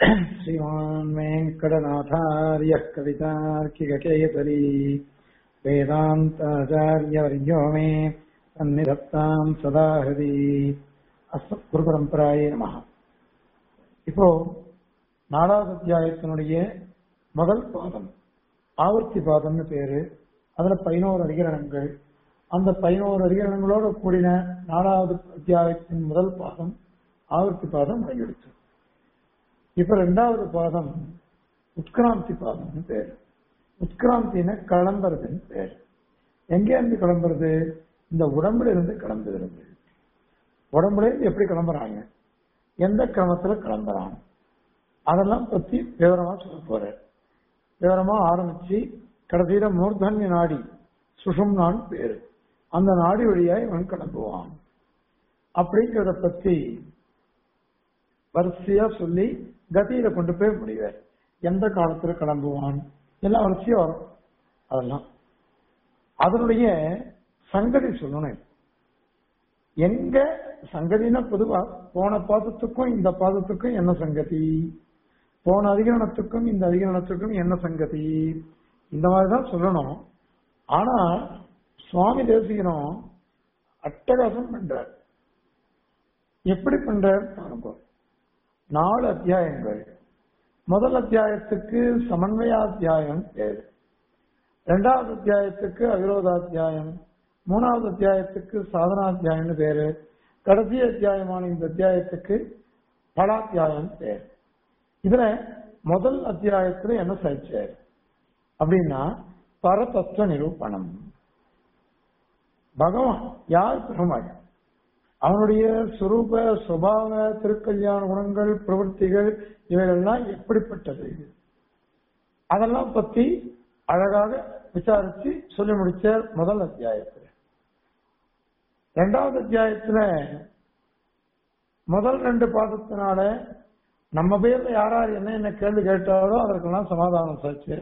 श्रीमान् वेङ्कटनाथार्यः कवितार्किककेसरी वेदान्ताचार्यवर्यो मे सन्निधत्ताम् सदा हृदि அஸ்மத் குரு பரம்பராயே நம இப்போ நாலாவது அத்தியாயத்தினுடைய முதல் பாதம் ஆவர்த்தி பாதம்னு பேரு அதுல பதினோரு அதிகரணங்கள் அந்த பதினோரு அதிகரணங்களோட கூடின நாலாவது அத்தியாயத்தின் முதல் பாதம் ஆவர்த்தி பாதம் முடிவெடுத்து இப்ப ரெண்டாவது பாதம் உட்கிராந்தி பாதம்னு பேரு உட்கிராந்தின கிளம்புறதுன்னு பேர் எங்க இருந்து கிளம்புறது இந்த உடம்புல இருந்து கிளம்புகிறது உடம்புல இருந்து எப்படி கிளம்புறாங்க எந்த கிரமத்துல கிளம்புறாங்க அதெல்லாம் பத்தி விவரமா சொல்ல போறேன் விவரமா ஆரம்பிச்சு கடைசியில மூர்தன்ய நாடி சுஷும்னான்னு பேரு அந்த நாடி வழியா இவன் கிளம்புவான் அப்படிங்கிறத பத்தி வரிசையா சொல்லி கதியில கொண்டு போய் முடிவார் எந்த காலத்துல கிளம்புவான் எல்லாம் வரிசையா வரும் அதெல்லாம் அதனுடைய சங்கதி சொல்லணும் எங்க சங்கதினா பொதுவா போன பாதத்துக்கும் இந்த பாதத்துக்கும் என்ன சங்கதி போன அதிகரணத்துக்கும் இந்த அதிகரணத்துக்கும் என்ன சங்கதி இந்த மாதிரிதான் சொல்லணும் ஆனா சுவாமி தேசிகனும் அட்டகாசம் பண்றார் எப்படி பண்றார் பாருங்க நாலு அத்தியாயங்கள் முதல் அத்தியாயத்துக்கு சமன்வயாத்தியாயம் பேரு இரண்டாவது அத்தியாயத்துக்கு அவிரோதாத்தியாயம் மூணாவது அத்தியாயத்துக்கு சாதனாத்தியாயம்னு பேரு கடைசி அத்தியாயமான இந்த அத்தியாயத்துக்கு பலாத்தியாயம் பேர் இதுல முதல் அத்தியாயத்துல என்ன சாய்ச்சார் அப்படின்னா பரதத்துவ நிரூபணம் பகவான் யார் பெருமாள் அவனுடைய சுரூப சுபாவ திருக்கல்யாண குணங்கள் பிரவൃத்திகள் இவைகள்லாம் எப்படிப்பட்டது அதெல்லாம் பத்தி அழகாக விசாரிச்சு சொல்லி முடிச்சார் முதல் அத்தியாயத்துல ரெண்டாவது அத்தியாயத்துல முதல் ரெண்டு பாதத்தினால நம்ம பேர்ல யார் யார் என்ன என்ன கேள்வி கேட்டாரோ அதற்கெல்லாம் சமாதானம் சாச்சு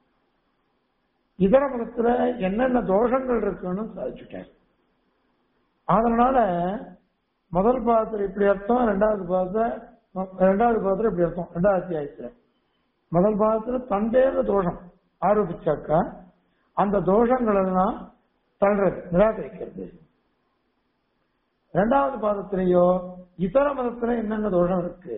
இதர மதத்துல என்னென்ன தோஷங்கள் இருக்குன்னு சாதிச்சுட்டேன் அதனால முதல் பாதத்துல இப்படி அர்த்தம் ரெண்டாவது பாதத்தை ரெண்டாவது பாதத்துல இப்படி அர்த்தம் ரெண்டாவது அத்தியாயத்துல முதல் பாதத்துல தண்டேற தோஷம் ஆரோபிச்சாக்கா அந்த தோஷங்கள் எல்லாம் தள்ளுறது நிராகரிக்கிறது இரண்டாவது பாதத்திலேயோ இதர மதத்துல என்னென்ன தோஷம் இருக்கு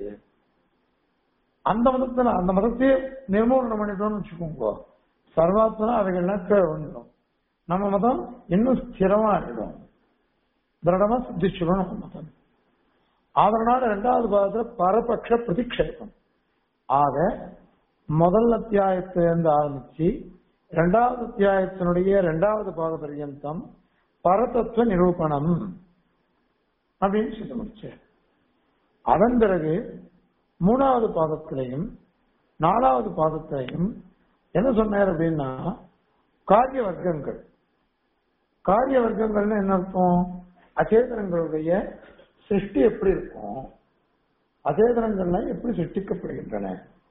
அந்த மதத்துல அந்த மதத்தையே நிர்மூலனம் பண்ணிட்டோம்னு வச்சுக்கோங்க சர்வாத்மனா அவைகள்லாம் கீழே வந்துடும் நம்ம மதம் இன்னும் ஸ்திரமா ஆகிடும் திருடமா சித்திச்சிடும் நம்ம மதம் அதனால இரண்டாவது பாதத்துல பரபட்ச பிரதிக்ஷேபம் ஆக முதல் அத்தியாயத்திலிருந்து ஆரம்பிச்சு இரண்டாவது அத்தியாயத்தினுடைய இரண்டாவது பாத பர்யந்தம் பரதத்துவ நிரூபணம் அப்படின்னு சொல்லி முடிச்சார் அதன் பிறகு மூணாவது பாதத்திலையும் நாலாவது பாதத்திலையும் என்ன சொன்னார் அப்படின்னா காரிய வர்க்கங்கள் காரிய வர்க்கங்கள்னு என்ன அர்த்தம் அச்சேதனங்களுடைய சிருஷ்டி எப்படி இருக்கும் அச்சேதனங்கள்லாம் எப்படி சிருஷ்டிக்கப்படுகின்றன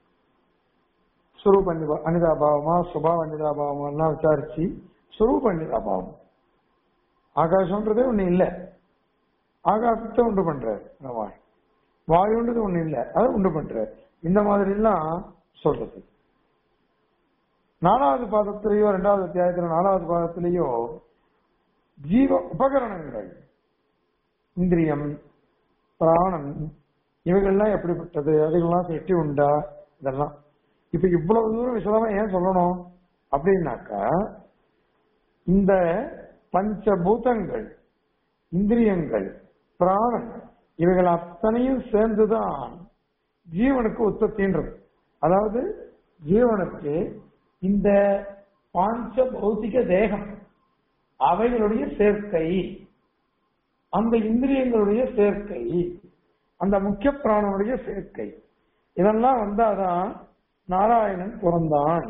சுரூப அனிதாபாவமா சுபாவ அனிதாபாவமா எல்லாம் விசாரிச்சு சுரூப அனிதாபாவம் ஆகாசம்ன்றதே ஒண்ணு இல்லை ஆகாசத்தை உண்டு பண்றாரு பகவான் வாயுன்றது ஒண்ணு இல்லை அதை உண்டு பண்றாரு இந்த மாதிரி எல்லாம் சொல்றது நாலாவது பாதத்திலேயோ ரெண்டாவது அத்தியாயத்துல நாலாவது பாதத்திலேயோ ஜீவ உபகரணங்கள் இந்திரியம் பிராணம் இவைகள்லாம் எப்படிப்பட்டது அதுகள்லாம் செட்டி உண்டா இதெல்லாம் இப்ப இவ்வளவு தூரம் விசதமா ஏன் சொல்லணும் அப்படின்னாக்கா இந்த பஞ்சபூதங்கள் இந்திரியங்கள் பிராணன் இவைகள் அத்தனையும் சேர்ந்துதான் ஜீவனுக்கு உற்பத்தின்றது அதாவது ஜீவனுக்கு இந்த பாஞ்ச பௌத்திக தேகம் அவைகளுடைய சேர்க்கை அந்த இந்திரியங்களுடைய சேர்க்கை அந்த முக்கிய பிராணனுடைய சேர்க்கை இதெல்லாம் வந்தாதான் நாராயணன் பிறந்தான்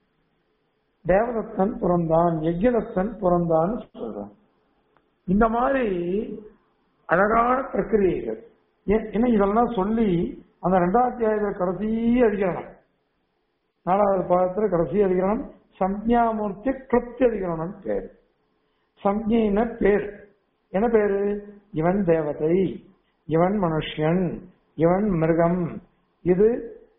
தேவதத்தன் பிறந்தான் யஜ்யதத்தன் பிறந்தான்னு சொல்றான் இந்த மாதிரி அழகான பிரக்கிரியைகள் ஏன்னா இதெல்லாம் சொல்லி அந்த ரெண்டாயிரத்தி ஆயிரத்தி கடைசி அதிகரணம் நாலாவது பாதத்துல கடைசி அதிகரணம் சம்ஞாமூர்த்தி கிருப்தி அதிகரணம் பேர் சம்ஞைன பேர் என்ன பேரு இவன் தேவதை இவன் மனுஷன் இவன் மிருகம் இது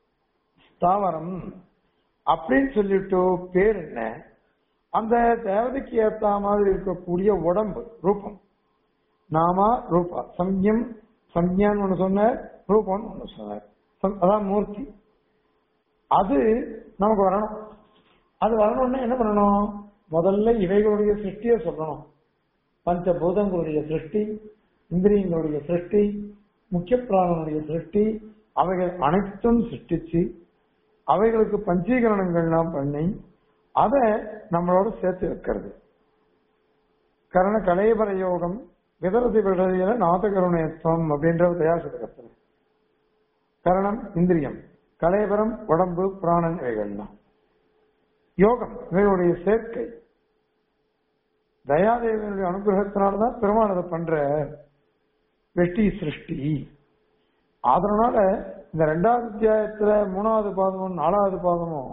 தாவரம் அப்படின்னு சொல்லிட்டு பேர் என்ன அந்த தேவதைக்கு ஏத்த மாதிரி இருக்கக்கூடிய உடம்பு ரூபம் நாமா ரூபா சம்யம் சம்யான்னு ஒண்ணு சொன்னார் ரூபம்னு ஒண்ணு சொன்னார் சம்- அதான் மூர்த்தி அது நமக்கு வரணும் அது வரணும்னா என்ன பண்ணணும் முதல்ல இவைகளுடைய சிருஷ்டியை சொல்லணும் பஞ்சபூதங்களுடைய சிருஷ்டி இந்திரியங்களுடைய சிருஷ்டி முக்கிய பிராணனுடைய சிருஷ்டி அவைகள் அனைத்தும் சிருஷ்டிச்சு அவைகளுக்கு பஞ்சீகரணங்கள்லாம் பண்ணி அதை நம்மளோட சேர்த்து வைக்கிறது கரண கலைபர யோகம் விதரதி விடதியில நாதகருணயத்துவம் அப்படின்ற தயாசதகத்துல கரணம் இந்திரியம் கலைபரம் உடம்பு பிராணன் இவைகள்லாம் யோகம் இவைகளுடைய சேர்க்கை தயாதேவனுடைய அனுகிரகத்தினால்தான் பெருமாள் அதை பண்ற வெட்டி சிருஷ்டி அதனால இந்த ரெண்டாவது அத்தியாயத்துல மூணாவது பாதமும் நாலாவது பாதமும்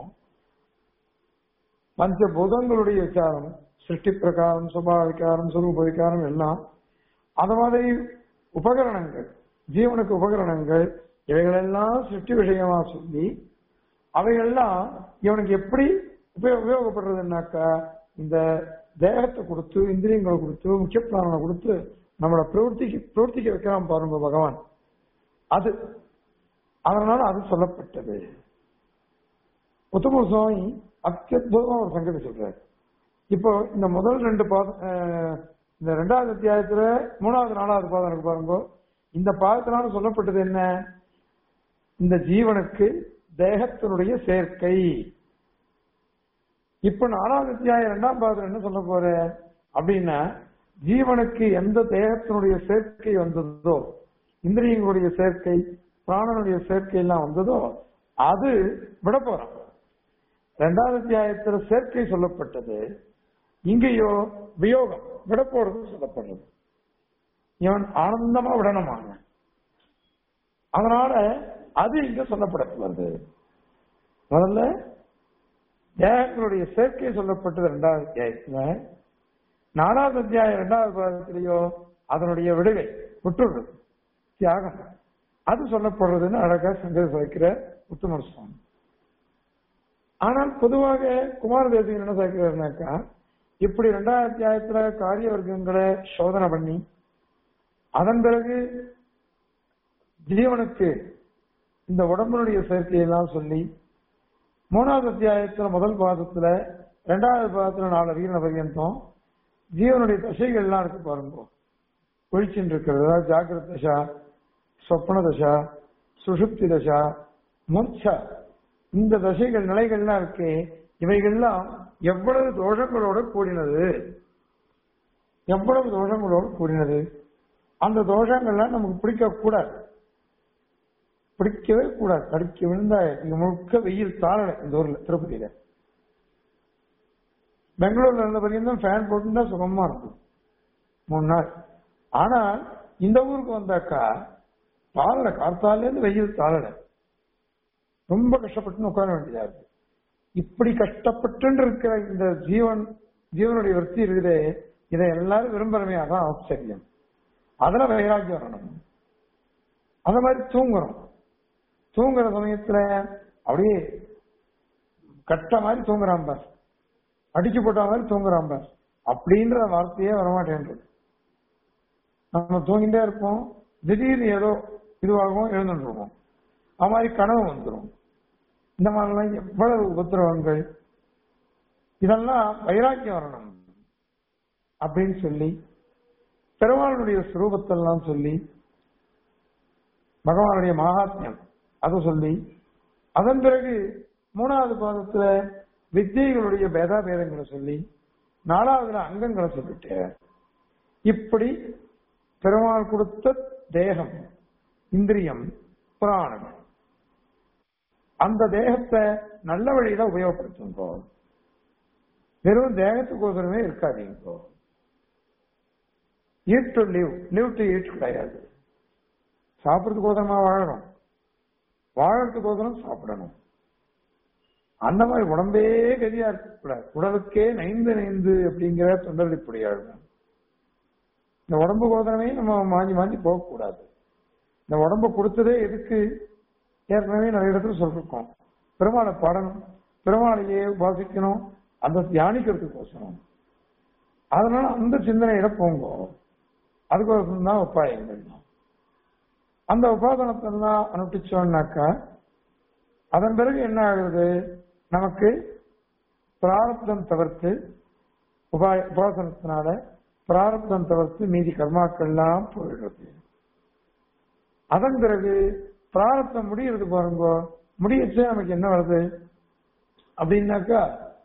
பஞ்சபூதங்களுடைய விசாரம் சிருஷ்டி பிரகாரம் சுபாவிகாரம் சுரூப விகாரம் எல்லாம் அது மாதிரி உபகரணங்கள் ஜீவனுக்கு உபகரணங்கள் இவைகளெல்லாம் சிருஷ்டி விஷயமா சொல்லி அவைகள்லாம் இவனுக்கு எப்படி உபயோக உபயோகப்படுறதுன்னாக்கா இந்த தேகத்தை கொடுத்து இந்திரியங்களை கொடுத்து முக்கிய பிராணனை கொடுத்து நம்மளை பிரவர்த்திக்கு பிரவர்த்திக்க வைக்கிறான் பாருங்க பகவான் அது அதனால அது சொல்லப்பட்டது உத்தம சுவாமி அத்தியுதமா ஒரு சங்கதி சொல்றாரு இப்போ இந்த முதல் ரெண்டு பாதம் அஹ், இந்த ரெண்டாவது அத்தியாயத்துல மூணாவது நாலாவது பாதம் இருக்கு பாருங்க இந்த பாதத்தினால சொல்லப்பட்டது என்ன இந்த ஜீவனுக்கு தேகத்தினுடைய சேர்க்கை இப்ப நாலாவது அத்தியாயம் இரண்டாம் பாதம் என்ன சொல்ல போற அப்படின்னா ஜீவனுக்கு எந்த தேகத்தினுடைய சேர்க்கை வந்ததோ இந்திரியங்களுடைய சேர்க்கை பிராணனுடைய சேர்க்கை எல்லாம் வந்ததோ அது விட போறான் இரண்டாவது அத்தியாயத்துல சேர்க்கை சொல்லப்பட்டது இங்கேயோ வியோகம் விட போறது சொல்லப்படுறது இவன் ஆனந்தமா விடணுமான அதனால அது இங்க சொல்லப்படப்படுறது முதல்ல தேகங்களுடைய சேர்க்கை சொல்லப்பட்டது இரண்டாவது அத்தியாயத்துல நாலாவது அத்தியாயம் இரண்டாவது பாதத்திலேயோ அதனுடைய விடுகை விட்டுடுறது தியாகம் அது சொல்லப்படுறதுன்னு அழகா சங்கர வைக்கிற உத்தமர் சுவாமி ஆனால் பொதுவாக குமார தேசிகன் என்ன சேர்க்கிறாருனாக்கா இப்படி ரெண்டாவது அத்தியாயத்துல காரிய வர்க்கங்களை சோதனை பண்ணி அதன் பிறகு ஜீவனுக்கு இந்த உடம்புடைய சேர்க்கையெல்லாம் சொல்லி மூணாவது அத்தியாயத்துல முதல் பாதத்துல ரெண்டாவது பாதத்துல நாலு அறிகிற பரியந்தம் ஜீவனுடைய தசைகள்லாம் இருக்கு பாருங்க ஒழிச்சுட்டு இருக்கிறது அதாவது ஜாகிரத தசா சொப்ன தசா சுஷுப்தி தசா மூர்ச்சா இந்த தசைகள் நிலைகள்லாம் இருக்கு இவைகள்லாம் எவ்வளவு தோஷங்களோட கூடினது எவ்வளவு தோஷங்களோடு கூடினது அந்த தோஷங்கள்லாம் நமக்கு பிடிக்க கூடாது பிடிக்கவே கூடாது தடுக்கி விழுந்தா இங்க முழுக்க வெயில் தாழலை இந்த ஊர்ல திருப்பதியில பெங்களூர்ல இருந்த வரைக்கும் ஃபேன் போட்டுருந்தா சுகமா இருக்கும் மூணு நாள் ஆனால் இந்த ஊருக்கு வந்தாக்கா தாழல கார்த்தால இருந்து வெயில் தாழல ரொம்ப கஷ்டப்பட்டு உட்கார வேண்டியதா இருக்கு இப்படி கஷ்டப்பட்டு இருக்கிற இந்த ஜீவன் ஜீவனுடைய விருத்தி இருக்குதே இதை எல்லாரும் விரும்புறமே அதான் ஆச்சரியம் அதுல வைராக்கியம் வரணும் அந்த மாதிரி தூங்குறோம் தூங்குற சமயத்துல அப்படியே கட்ட மாதிரி தூங்குறான் பார் அடிச்சு போட்ட மாதிரி தூங்குறான் பார் அப்படின்ற வார்த்தையே வரமாட்டேன்றது நம்ம தூங்கிட்டே இருப்போம் திடீர்னு ஏதோ இதுவாகவும் எழுந்துருவோம் அது மாதிரி கனவு வந்துடும் இந்த மாதிரிலாம் எவ்வளவு உபத்திரவங்கள் இதெல்லாம் வைராக்கியம் வரணும் அப்படின்னு சொல்லி பெருமாளுடைய சுரூபத்தெல்லாம் சொல்லி பகவானுடைய மகாத்மியம் அதை சொல்லி அதன் பிறகு மூணாவது பாதத்துல வித்தியைகளுடைய பேதாபேதங்களை சொல்லி நாலாவதுல அங்கங்களை சொல்லிட்டு இப்படி பெருமாள் கொடுத்த தேகம் இந்திரியம் புராணம் அந்த தேகத்தை நல்ல வழியில உபயோகப்படுத்துங்கோ வெறும் தேகத்துக்கோசரமே இருக்காதீங்கோ eat to live live to eat கிடையாது சாப்பிட்றதுக்கோசரமா வாழணும் வாழறதுக்கோசரம் சாப்பிடணும் அந்த மாதிரி உடம்பே கதியா இருக்கக்கூடாது உடலுக்கே நைந்து நைந்து அப்படிங்கிற தொண்டர்டிப்புடையாள் இந்த உடம்பு கோதரமே நம்ம மாஞ்சி மாஞ்சி போகக்கூடாது இந்த உடம்ப கொடுத்ததே எதுக்கு ஏற்கனவே நிறைய இடத்துல சொல்லிருக்கோம் பெருமாளை பாடணும் பெருமாளையே உபாசிக்கணும் அந்த தியானிக்கிறதுக்கோசரம் அதனால அந்த சிந்தனையில போங்க அதுக்கோசரம் தான் உபாயங்கள் தான் அந்த உபாதனத்தெல்லாம் அனுப்பிச்சோம்னாக்கா அதன் பிறகு என்ன ஆகுது நமக்கு பிராரப்தம் தவிர்த்து உபாய உபாசனத்தினால பிராரப்தம் தவிர்த்து மீதி கர்மாக்கள்லாம் போயிடுறது அதன் பிறகு பிராரப்தம் முடிகிறது பாருங்க முடியச்சே நமக்கு என்ன வருது அப்படின்னாக்கா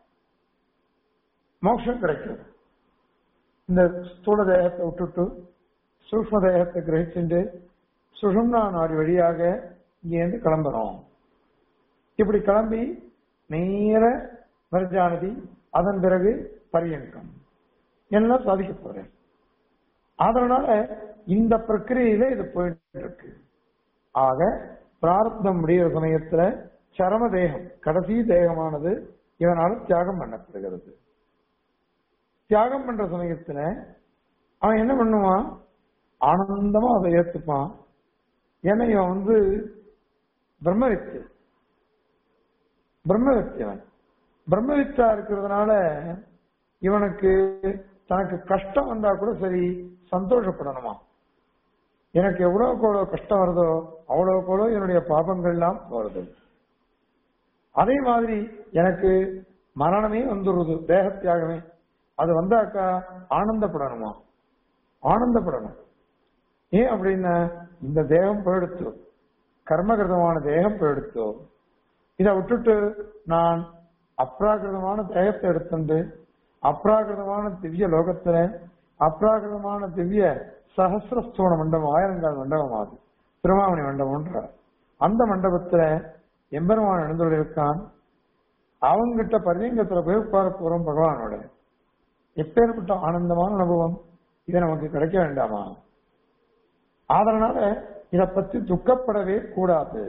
மோட்சம் கிடைக்கும் இந்த ஸ்தூல தேகத்தை விட்டுட்டு சூக்ம தேகத்தை கிரகிச்சுட்டு சுஷும்னா நாடி வழியாக இங்கேருந்து கிளம்புறோம் இப்படி கிளம்பி நேர வர்ஜானதி அதன் பிறகு பரியங்கம் எல்லாம் சாதிக்க போறேன் அதனால இந்த பிரக்கிரியில இது போயிட்டு இருக்கு ஆக பிராரப்தம் முடிகிற சமயத்துல சரம தேகம் கடைசி தேகமானது இவனால தியாகம் பண்ணப்படுகிறது தியாகம் பண்ற சமயத்துல அவன் என்ன பண்ணுவான் ஆனந்தமா அதை ஏத்துப்பான் ஏன்னா இவன் வந்து பிரம்மவித்து பிரம்மவித்து அவன் பிரம்மவித்தா இருக்கிறதுனால இவனுக்கு தனக்கு கஷ்டம் வந்தா கூட சரி சந்தோஷப்படணுமா எனக்கு எவ்வளவுக்கு எவ்வளவு கஷ்டம் வருதோ அவ்வளவுக்கு எவ்வளவு என்னுடைய பாபங்கள்லாம் போறது அதே மாதிரி எனக்கு மரணமே வந்துடுறது தேகத்தியாகமே அது வந்தாக்கா ஆனந்தப்படணுமா ஆனந்தப்படணும் ஏன் அப்படின்னா இந்த தேகம் போயிடுத்து கர்மகிருதமான தேகம் போயிடுத்தோ இதை விட்டுட்டு நான் அப்ராகிருதமான தேகத்தை எடுத்துண்டு அப்ராகிருதமான திவ்ய லோகத்துல அப்ராகிருதமான திவ்ய சகசிரஸ்தோண மண்டபம் ஆயிரங்கால் மண்டபம் ஆகுது திருமாவணி மண்டபம்ன்ற அந்த மண்டபத்துல எம்பெருமான் எழுந்துள்ள இருக்கான் அவங்கிட்ட பரியங்கத்துல போய் உட்கார போறோம் பகவானோட எப்பேற்பட்ட ஆனந்தமான அனுபவம் இது நமக்கு கிடைக்க வேண்டாமா அதனால இத பத்தி துக்கப்படவே கூடாது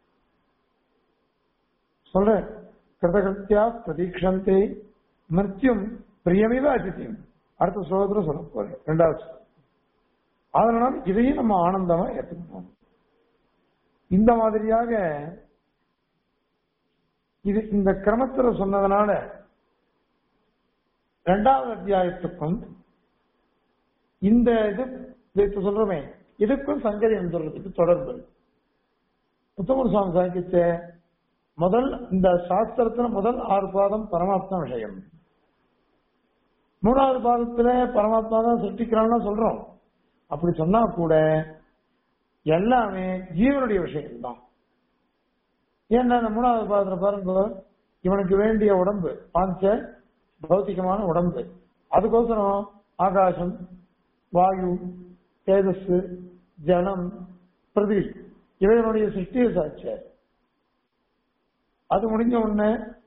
சொல்ற கிருதகிருத்தியா பிரதீட்சந்தே மிருத்யும் பிரியமிவ அதித்தியும் அடுத்த சோதர சொல்ல போறேன் ரெண்டாவது ஸ்லோகம். அதனால இதையும் நம்ம ஆனந்தமா ஏற்றுக்கணும் இந்த மாதிரியாக இது இந்த கிரமத்துல சொன்னதுனால இரண்டாவது அத்தியாயத்துக்கும் இந்த இது இப்ப சொல்றோமே இதுக்கும் சங்கரியம் சொல்றதுக்கு தொடர்பு உத்தமர் சுவாமி சாங்கிச்ச முதல் இந்த சாஸ்திரத்துல முதல் ஆறு பாதம் பரமாத்மா விஷயம் மூணாவது பாதத்துல பரமாத்மா தான் சிருஷ்டிக்கிறான்னு சொல்றோம் அப்படி சொன்னா கூட எல்லாமே ஜீவனுடைய விஷயம் தான் ஏன்னா இந்த மூணாவது பாதத்துல பாருங்க இவனுக்கு வேண்டிய உடம்பு பாஞ்ச பௌத்திகமான உடம்பு அதுக்கோசரம் ஆகாசம் வாயு தேஜஸ் ஜலம் பிருதிவி இவைகளுடைய சிருஷ்டிய சாட்சியார் அது முடிஞ்ச உடனே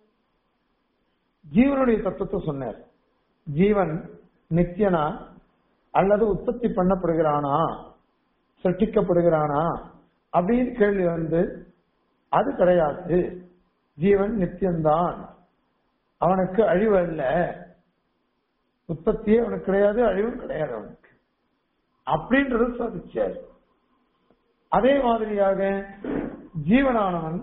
ஜீவனுடைய தத்துவத்தை சொன்னார் ஜீவன் நித்தியனா அல்லது உற்பத்தி பண்ணப்படுகிறானா சிருஷ்டிக்கப்படுகிறானா அப்படின்னு கேள்வி வந்து அது கிடையாது ஜீவன் நித்தியம்தான் அவனுக்கு அழிவு அல்ல உற்பத்தியே அவனுக்கு கிடையாது அழிவும் கிடையாது அவனுக்கு அப்படின்றது சாதிச்சார் அதே மாதிரியாக ஜீவனானவன்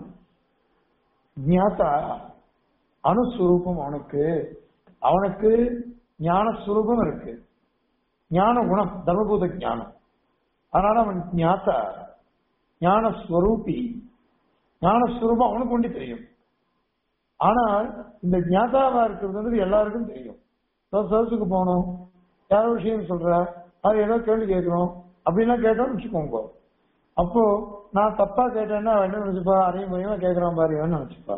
ஞாத்தா அணுஸ்வரூபம் அவனுக்கு அவனுக்கு ஞானஸ்வரூபம் இருக்கு ஞான குணம் தர்மபூத ஞானம் அதனால அவன் ஞாத்தா ஞானஸ்வரூபி ஞானஸ்வரூபம் அவனுக்கு ஒண்டி தெரியும் ஆனால் இந்த ஞாதாவா இருக்கிறது எல்லாருக்கும் தெரியும் சதசுக்கு போகணும் யாரோ விஷயம் சொல்ற அது ஏதோ கேள்வி கேட்கணும் அப்படின்லாம் கேட்டோம்னு வச்சுக்கோங்க அப்போ நான் தப்பா கேட்டேன்னா அவன் என்ன நினைச்சுப்பா அரையும் மூலியமா கேட்கறான் பாருன்னு நினைச்சுப்பா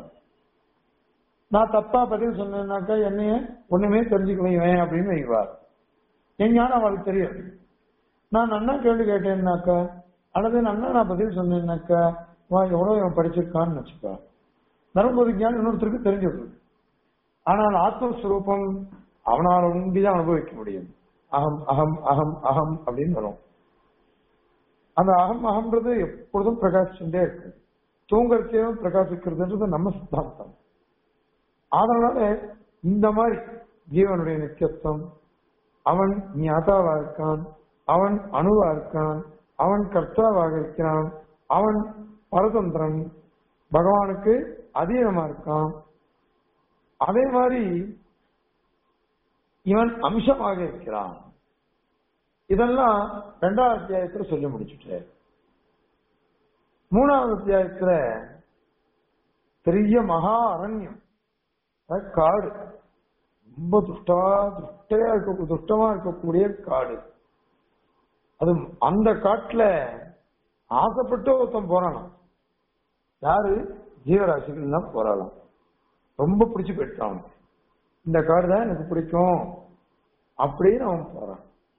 நான் தப்பா பதில் சொன்னேன்னாக்கா என்னைய ஒண்ணுமே தெரிஞ்சுக்கணும் இவன் அப்படின்னு வைவார் என் ஞானம் அவளுக்கு தெரியும் நான் நன்னா கேள்வி கேட்டேன்னாக்கா அல்லது நன்னா நான் பதில் சொன்னேன்னாக்கா வா எவ்வளவு இவன் படிச்சிருக்கான்னு வச்சுப்பா நரம்பொது ஞானம் இன்னொருத்தருக்கு தெரிஞ்சிடும் ஆனால் ஆத்மஸ்வரூபம் அவனால் உண்டிதான் அனுபவிக்க முடியும் அகம் அகம் அகம் அகம் அப்படின்னு வரும் அந்த அகம் அகம்ன்றது எப்பொழுதும் பிரகாசிச்சுட்டே இருக்கு தூங்கறச்சேவும் பிரகாசிக்கிறதுன்றது நம்ம சித்தாந்தம் அதனால இந்த மாதிரி ஜீவனுடைய நித்தியத்துவம் அவன் ஞாதாவா இருக்கான் அவன் அணுவா இருக்கான் அவன் கர்த்தாவாக இருக்கிறான் அவன் பரதந்திரன் பகவானுக்கு அதீனமா இருக்கான் அதே மாதிரி இவன் அம்சமாக இருக்கிறான் இதெல்லாம் ரெண்டாவது அத்தியாயத்துல சொல்லி முடிச்சுட்டு மூணாவது அத்தியாயத்துல பெரிய மகா அரண்யம் அதாவது காடு ரொம்ப துஷ்டா துஷ்டையா இருக்க துஷ்டமா இருக்கக்கூடிய காடு அது அந்த காட்டுல ஆசைப்பட்டு ஒருத்தன் போறானாம் யாரு ஜீவராசிகள் தான் போறாளாம் ரொம்ப பிடிச்சு போயிட்டான் அவனுக்கு. இந்த காடு தான் எனக்கு பிடிக்கும் அப்படின்னு அவன் போறான்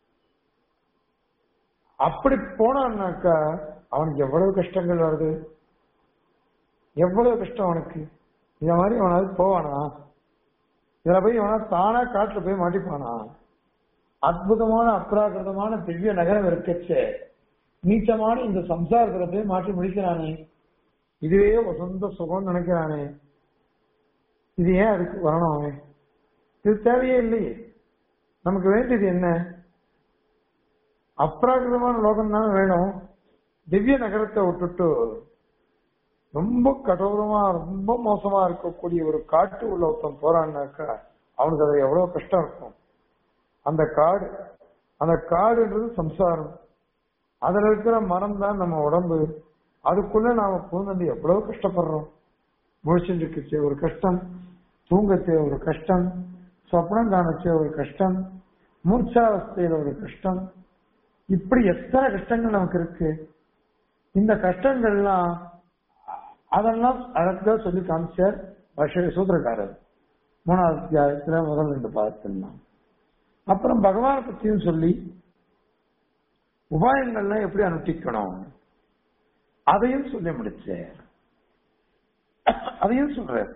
அப்படி போனான்னாக்கா அவனுக்கு எவ்வளவு கஷ்டங்கள் வருது எவ்வளவு கஷ்டம் அவனுக்கு இந்த மாதிரி அவனாவது போவானா இதுல போய் இவனா தானா காட்டுல போய் மாட்டிப்பானா அற்புதமான அப்ராகிருதமான திவ்ய நகரம் இருக்கச்சே நீச்சமான இந்த சம்சாரத்துல போய் மாட்டி முடிக்கிறானே இதுவே வசந்த சுகம் நினைக்கிறானே இது ஏன் அதுக்கு வரணும் அவன் இது தேவையே இல்லையே நமக்கு வேண்டியது என்ன அப்ராகிருதமான லோகம் தானே வேணும் திவ்ய நகரத்தை விட்டுட்டு ரொம்ப கடூரமா ரொம்ப மோசமா இருக்கக்கூடிய ஒரு காட்டு உள்ள ஒருத்தன் போறான்னாக்கா அவனுக்கு அது எவ்வளவு கஷ்டம் இருக்கும் அந்த காடு அந்த காடுன்றது சம்சாரம் அதுல இருக்கிற மரம் தான் நம்ம உடம்பு அதுக்குள்ள நாம பூந்தது எவ்வளவு கஷ்டப்படுறோம் முழிச்சுட்டு ஒரு கஷ்டம் தூங்கச்சே ஒரு கஷ்டம் சொப்னம் காணச்சே ஒரு கஷ்டம் மூர்ச்சாவஸ்தையில ஒரு கஷ்டம் இப்படி எத்தனை கஷ்டங்கள் நமக்கு இருக்கு இந்த கஷ்டங்கள்லாம் அதெல்லாம் அழகா சொல்லி காமிச்சார் வருஷ சூத்திரக்காரர் மூணாவது அத்தியாயத்துல முதல் ரெண்டு பார்த்துலாம் அப்புறம் பகவானை பத்தியும் சொல்லி உபாயங்கள்லாம் எப்படி அனுஷ்டிக்கணும் அதையும் சொல்லி முடிச்சார் அதையும் சொல்றார்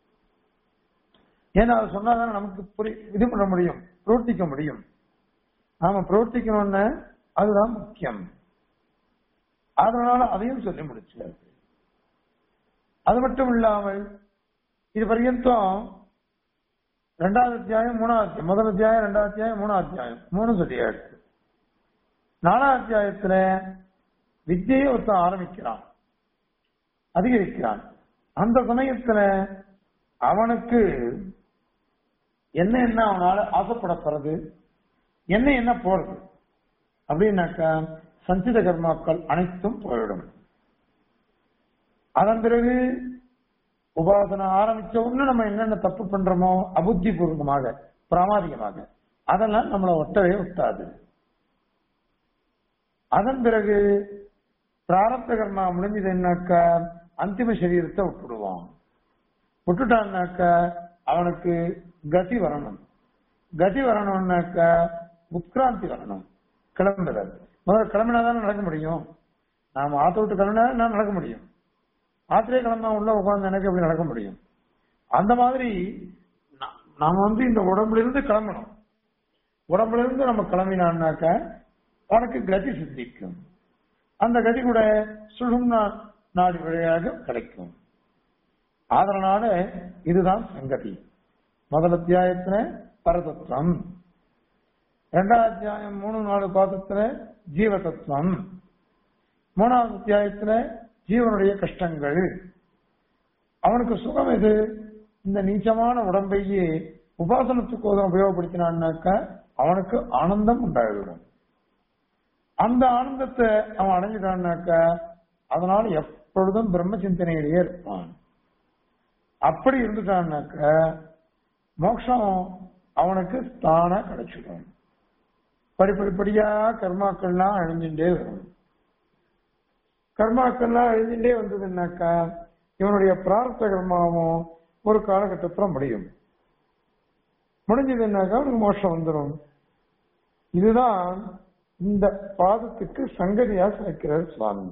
ஏன்னா அது சொன்னாதானே நமக்கு புரி இது பண்ண முடியும் பிரவர்த்திக்க முடியும் நாம பிரவர்த்திக்கணும்னு அதுதான் முக்கியம் அதனால அதையும் சொல்லி முடிச்சார் அது மட்டும் இல்லாமல் இது பர்யந்தம் ரெண்டாவது அத்தியாயம் மூணாவது அத்தியாயம் முதல் அத்தியாயம் ரெண்டாவது அத்தியாயம் மூணாவது அத்தியாயம் மூணு சொல்லியாச்சு நாலாவது அத்தியாயத்துல வித்தியை ஒருத்தன் ஆரம்பிக்கிறான் அதிகரிக்கிறான் அந்த சமயத்துல அவனுக்கு என்ன என்ன அவனால ஆசைப்படப்படுறது என்ன என்ன போறது அப்படின்னாக்கா சஞ்சித கர்மாக்கள் அனைத்தும் போயிடும் அதன் பிறகு உபாசனை ஆரம்பிச்ச உடனே நம்ம என்னென்ன தப்பு பண்றோமோ அபுத்தி பூர்வமாக பிராமாதிகமாக அதெல்லாம் நம்மளை ஒட்டவே ஒட்டாது அதன் பிறகு பிராரப்த கர்மா முடிஞ்சதுன்னாக்கா அந்திம சரீரத்தை விட்டுடுவான் விட்டுட்டான்னாக்கா அவனுக்கு கதி வரணும் கதி வரணும்னாக்கா உட்கிராந்தி வரணும் கிளம்புறது முதல்ல கிளம்பினாதான் நடக்க முடியும் நாம ஆத்த விட்டு கிளம்பினா நான் நடக்க முடியும் ஆத்திரே கிளம்பா உள்ள உட்கார்ந்து எனக்கு எப்படி நடக்க முடியும் அந்த மாதிரி நா- நாம வந்து இந்த உடம்புல இருந்து கிளம்பணும் உடம்புல இருந்து நம்ம கிளம்பினான்னாக்க உனக்கு கதி சித்திக்கும் அந்த கதி கூட சுழும்னா நாடு வழியாக கிடைக்கும் அதனால இதுதான் சங்கதி முதல் அத்தியாயத்துல பரதத்துவம் இரண்டாவது அத்தியாயம் மூணு நாலு பாதத்துல ஜீவ தத்துவம் மூணாவது அத்தியாயத்துல ஜீவனுடைய கஷ்டங்கள் அவனுக்கு சுகம் எது இந்த நீச்சமான உடம்பையே உபாசனத்துக்கு உபயோகப்படுத்தினான்னாக்க அவனுக்கு ஆனந்தம் உண்டாகிவிடும் அந்த ஆனந்தத்தை அவன் அடைஞ்சிட்டான்னாக்க அதனால எப்பொழுதும் பிரம்ம சிந்தனையிலேயே இருப்பான் அப்படி இருந்துட்டான்னாக்க மோட்சம் அவனுக்கு தானா கிடைச்சிடும் படிப்படிப்படியா கர்மாக்கள்லாம் அழிஞ்சுட்டே வரும் கர்மாக்கள்லாம் அழிஞ்சுட்டே வந்ததுன்னாக்கா இவனுடைய பிரார்த்த கர்மாவும் ஒரு காலகட்டத்துல முடியும் முடிஞ்சதுன்னாக்கா அவனுக்கு மோட்சம் வந்துடும் இதுதான் இந்த பாதத்துக்கு சங்கதியா சேர்க்கிறார் சுவாமி